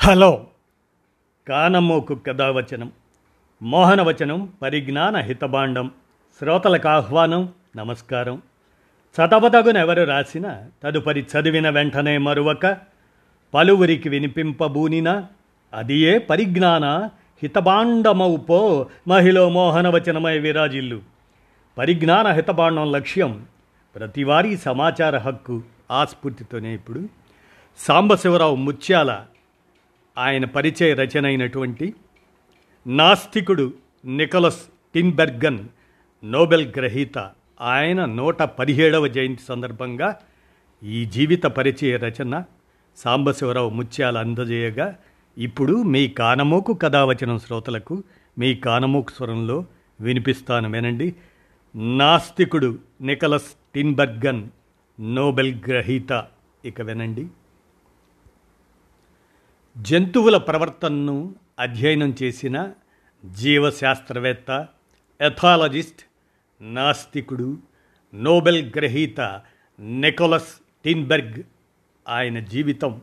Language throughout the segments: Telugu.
హలో కానమోకు కథావచనం మోహనవచనం పరిజ్ఞాన హితబాండం శ్రోతలకు ఆహ్వానం నమస్కారం చదవదగునెవరు రాసిన తదుపరి చదివిన వెంటనే మరువక పలువురికి వినిపింపబూనిన అదియే పరిజ్ఞాన హితబాండమవు పో మహిళ మోహనవచనమై విరాజిల్లు పరిజ్ఞాన హితబాండం లక్ష్యం ప్రతివారీ సమాచార హక్కు ఆస్ఫూర్తితోనే ఇప్పుడు సాంబశివరావు ముత్యాల ఆయన పరిచయ రచన అయినటువంటి నాస్తికుడు నికోలస్ టిన్బెర్గన్ నోబెల్ గ్రహీత ఆయన నూట పదిహేడవ జయంతి సందర్భంగా ఈ జీవిత పరిచయ రచన సాంబశివరావు ముత్యాల అందజేయగా ఇప్పుడు మీ కానమోకు కథావచనం శ్రోతలకు మీ కానమోకు స్వరంలో వినిపిస్తాను వినండి నాస్తికుడు నికలస్ టిన్బర్గన్ నోబెల్ గ్రహీత ఇక వినండి జంతువుల ప్రవర్తనను అధ్యయనం చేసిన జీవశాస్త్రవేత్త ఎథాలజిస్ట్ నాస్తికుడు నోబెల్ గ్రహీత నికోలస్ టిన్బెర్గ్ ఆయన జీవితం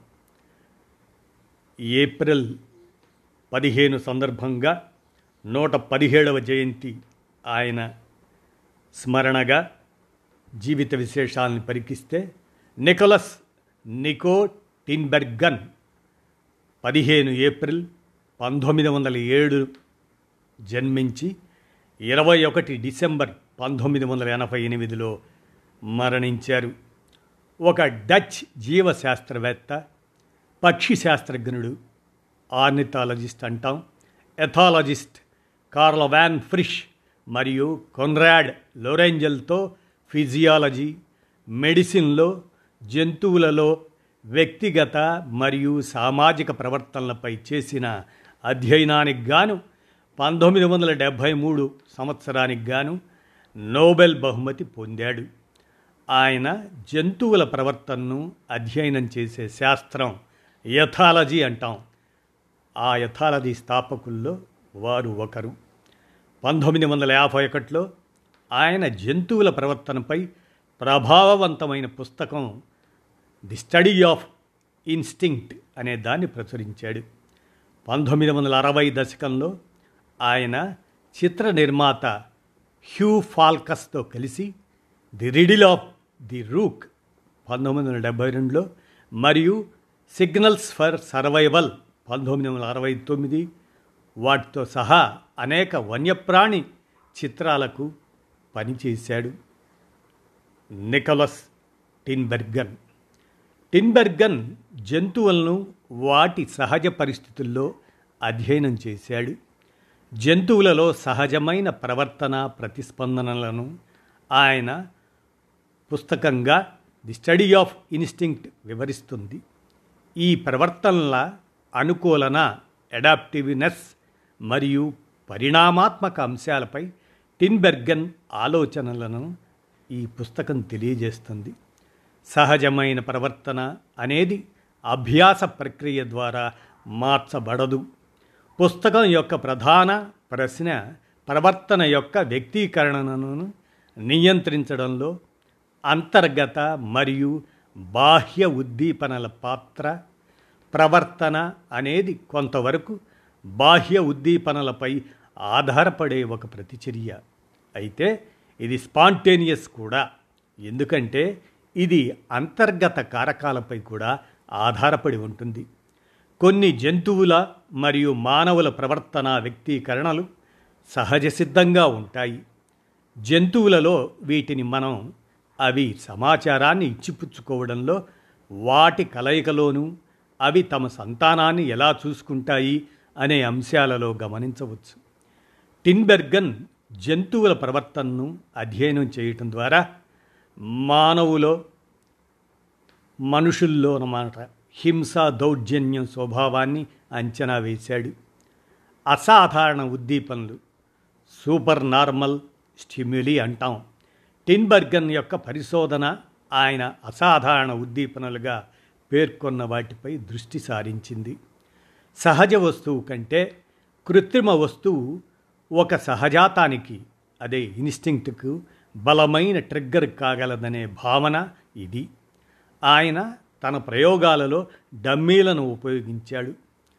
ఏప్రిల్ పదిహేను సందర్భంగా నూట పదిహేడవ జయంతి ఆయన స్మరణగా జీవిత విశేషాలను పరికిస్తే నికోలస్ నికో టిన్బెర్గన్ పదిహేను ఏప్రిల్ పంతొమ్మిది వందల ఏడు జన్మించి ఇరవై ఒకటి డిసెంబర్ పంతొమ్మిది వందల ఎనభై ఎనిమిదిలో మరణించారు ఒక డచ్ జీవశాస్త్రవేత్త పక్షి శాస్త్రజ్ఞుడు ఆర్నిథాలజిస్ట్ అంటాం ఎథాలజిస్ట్ కార్ల వ్యాన్ ఫ్రిష్ మరియు కొన్రాడ్ లోరెంజల్తో ఫిజియాలజీ మెడిసిన్లో జంతువులలో వ్యక్తిగత మరియు సామాజిక ప్రవర్తనలపై చేసిన అధ్యయనానికి గాను పంతొమ్మిది వందల డెబ్భై మూడు సంవత్సరానికి గాను నోబెల్ బహుమతి పొందాడు ఆయన జంతువుల ప్రవర్తనను అధ్యయనం చేసే శాస్త్రం యథాలజీ అంటాం ఆ యథాలజీ స్థాపకుల్లో వారు ఒకరు పంతొమ్మిది వందల యాభై ఒకటిలో ఆయన జంతువుల ప్రవర్తనపై ప్రభావవంతమైన పుస్తకం ది స్టడీ ఆఫ్ ఇన్స్టింక్ట్ అనే దాన్ని ప్రచురించాడు పంతొమ్మిది వందల అరవై దశకంలో ఆయన చిత్ర నిర్మాత హ్యూ ఫాల్కస్తో కలిసి the riddle of the rook పంతొమ్మిది వందల డెబ్భై రెండులో మరియు సిగ్నల్స్ ఫర్ సర్వైవల్ పంతొమ్మిది వందల అరవై తొమ్మిది వాటితో సహా అనేక వన్యప్రాణి చిత్రాలకు పనిచేశాడు నికోలస్ టిన్బెర్గన్ టిన్బెర్గన్ జంతువులను వాటి సహజ పరిస్థితుల్లో అధ్యయనం చేశాడు జంతువులలో సహజమైన ప్రవర్తన ప్రతిస్పందనలను ఆయన పుస్తకంగా ది స్టడీ ఆఫ్ ఇన్స్టింక్ట్ వివరిస్తుంది ఈ ప్రవర్తనల అనుకూలన అడాప్టివ్నెస్ మరియు పరిణామాత్మక అంశాలపై టిన్బెర్గన్ ఆలోచనలను ఈ పుస్తకం తెలియజేస్తుంది సహజమైన ప్రవర్తన అనేది అభ్యాస ప్రక్రియ ద్వారా మార్చబడదు పుస్తకం యొక్క ప్రధాన ప్రశ్న ప్రవర్తన యొక్క వ్యక్తీకరణను నియంత్రించడంలో అంతర్గత మరియు బాహ్య ఉద్దీపనల పాత్ర ప్రవర్తన అనేది కొంతవరకు బాహ్య ఉద్దీపనలపై ఆధారపడే ఒక ప్రతిచర్య అయితే ఇది స్పాంటేనియస్ కూడా ఎందుకంటే ఇది అంతర్గత కారకాలపై కూడా ఆధారపడి ఉంటుంది కొన్ని జంతువుల మరియు మానవుల ప్రవర్తన వ్యక్తీకరణలు సహజ సిద్ధంగా ఉంటాయి జంతువులలో వీటిని మనం అవి సమాచారాన్ని ఇచ్చిపుచ్చుకోవడంలో వాటి కలయికలోనూ అవి తమ సంతానాన్ని ఎలా చూసుకుంటాయి అనే అంశాలలో గమనించవచ్చు టిన్బెర్గన్ జంతువుల ప్రవర్తనను అధ్యయనం చేయటం ద్వారా మానవులో మనుషుల్లో అన్నమాట హింస దౌర్జన్యం స్వభావాన్ని అంచనా వేశాడు అసాధారణ ఉద్దీపనలు సూపర్ నార్మల్ స్టిమ్యులి అంటాం టిన్బర్గన్ యొక్క పరిశోధన ఆయన అసాధారణ ఉద్దీపనలుగా పేర్కొన్న వాటిపై దృష్టి సారించింది సహజ వస్తువు కంటే కృత్రిమ వస్తువు ఒక సహజాతానికి అదే ఇన్స్టింక్ట్కు బలమైన ట్రిగ్గర్ కాగలదనే భావన ఇది ఆయన తన ప్రయోగాలలో డమ్మీలను ఉపయోగించాడు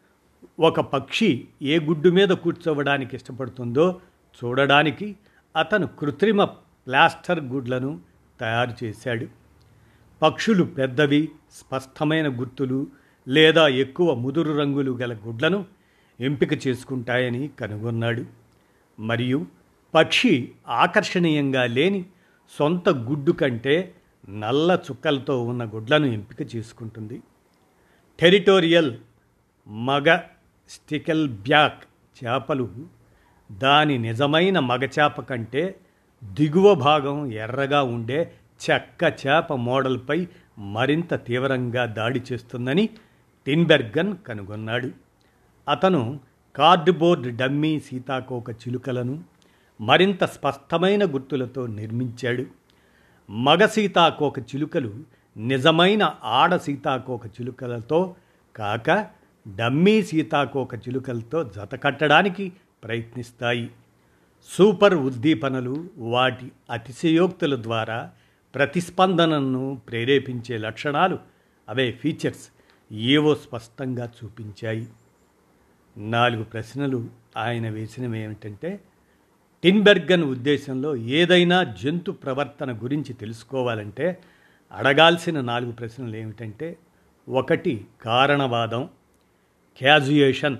ఒక పక్షి ఏ గుడ్డు మీద కూర్చోవడానికి ఇష్టపడుతుందో చూడడానికి అతను కృత్రిమ ప్లాస్టర్ గుడ్లను తయారు చేశాడు పక్షులు పెద్దవి స్పష్టమైన గుర్తులు లేదా ఎక్కువ ముదురు రంగులు గల గుడ్లను ఎంపిక చేసుకుంటాయని కనుగొన్నాడు మరియు పక్షి ఆకర్షణీయంగా లేని సొంత గుడ్డు కంటే నల్ల చుక్కలతో ఉన్న గుడ్లను ఎంపిక చేసుకుంటుంది టెరిటోరియల్ మగ స్టికెల్ బ్యాక్ చేపలు దాని నిజమైన మగచేప కంటే దిగువ భాగం ఎర్రగా ఉండే చెక్క చేప మోడల్పై మరింత తీవ్రంగా దాడి చేస్తుందని టిన్బెర్గన్ కనుగొన్నాడు అతను కార్డ్బోర్డ్ డమ్మీ సీతాకోక చిలుకలను మరింత స్పష్టమైన గుర్తులతో నిర్మించాడు మగ సీతాకోక చిలుకలు నిజమైన ఆడ సీతాకోక చిలుకలతో కాక డమ్మీ సీతాకోక చిలుకలతో జతకట్టడానికి ప్రయత్నిస్తాయి సూపర్ ఉద్దీపనలు వాటి అతిశయోక్తుల ద్వారా ప్రతిస్పందనను ప్రేరేపించే లక్షణాలు అవే ఫీచర్స్ ఏవో స్పష్టంగా చూపించాయి నాలుగు ప్రశ్నలు ఆయన వేసినవి ఏమిటంటే టిన్బెర్గన్ ఉద్దేశంలో ఏదైనా జంతు ప్రవర్తన గురించి తెలుసుకోవాలంటే అడగాల్సిన నాలుగు ప్రశ్నలు ఏమిటంటే ఒకటి కారణవాదం క్యాజుయేషన్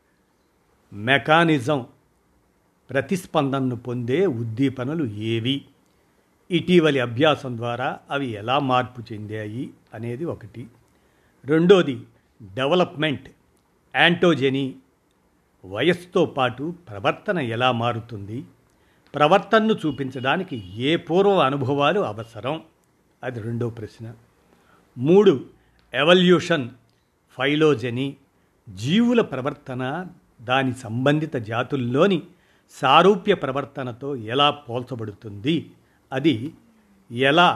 మెకానిజం ప్రతిస్పందనను పొందే ఉద్దీపనలు ఏవి ఇటీవలి అభ్యాసం ద్వారా అవి ఎలా మార్పు చెందాయి అనేది ఒకటి రెండోది డెవలప్మెంట్ యాంటోజెనీ వయస్సుతో పాటు ప్రవర్తన ఎలా మారుతుంది ప్రవర్తనను చూపించడానికి ఏ పూర్వ అనుభవాలు అవసరం అది రెండో ప్రశ్న మూడు ఎవల్యూషన్ ఫైలోజెనీ జీవుల ప్రవర్తన దాని సంబంధిత జాతుల్లోని సారూప్య ప్రవర్తనతో ఎలా పోల్చబడుతుంది అది ఎలా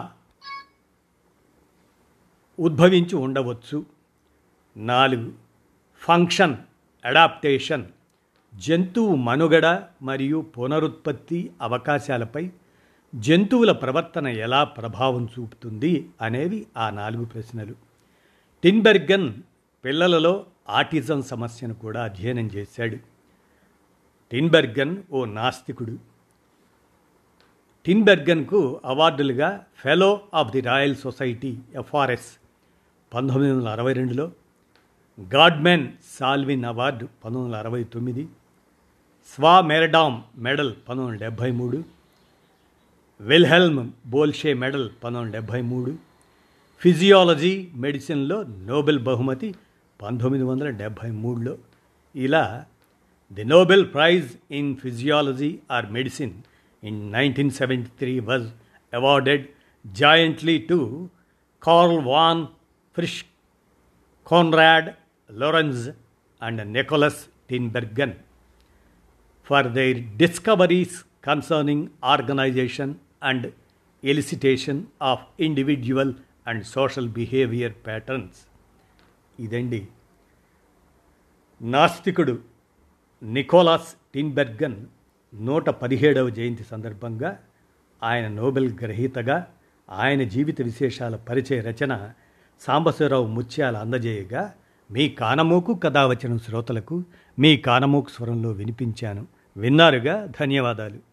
ఉద్భవించి ఉండవచ్చు నాలుగు ఫంక్షన్ అడాప్టేషన్ జంతువు మనుగడ మరియు పునరుత్పత్తి అవకాశాలపై జంతువుల ప్రవర్తన ఎలా ప్రభావం చూపుతుంది అనేవి ఆ నాలుగు ప్రశ్నలు టిన్బెర్గన్ పిల్లలలో ఆటిజం సమస్యను కూడా అధ్యయనం చేశాడు టిన్బెర్గన్ ఓ నాస్తికుడు టిన్బెర్గన్కు అవార్డులుగా fellow of the Royal Society FRS పంతొమ్మిది వందల అరవై రెండులో గాడ్మెన్ సాల్విన్ అవార్డు పంతొమ్మిది వందల అరవై తొమ్మిది స్వా మెరడామ్ మెడల్ పంతొమ్మిది వందల డెబ్భై మూడు విల్హెల్మ్ బోల్షే మెడల్ పంతొమ్మిది వందల డెబ్భై మూడు ఫిజియాలజీ మెడిసిన్లో నోబెల్ బహుమతి పంతొమ్మిది వందల డెబ్భై మూడులో ఇలా the Nobel prize in physiology or medicine in nineteen seventy three was awarded jointly to Karl von Frisch Konrad Lorenz and Nikolaas Tinbergen for their discoveries concerning organization and elicitation of individual and social behaviour patterns ఇదండి నాస్తికుడు నికోలాస్ టిన్బెర్గన్ నూట పదిహేడవ జయంతి సందర్భంగా ఆయన నోబెల్ గ్రహీతగా ఆయన జీవిత విశేషాల పరిచయ రచన సాంబశివరావు ముత్యాల అందజేయగా మీ కానమోకు కథ వచ్చిన శ్రోతలకు మీ కానమోకు స్వరంలో వినిపించాను విన్నారుగా ధన్యవాదాలు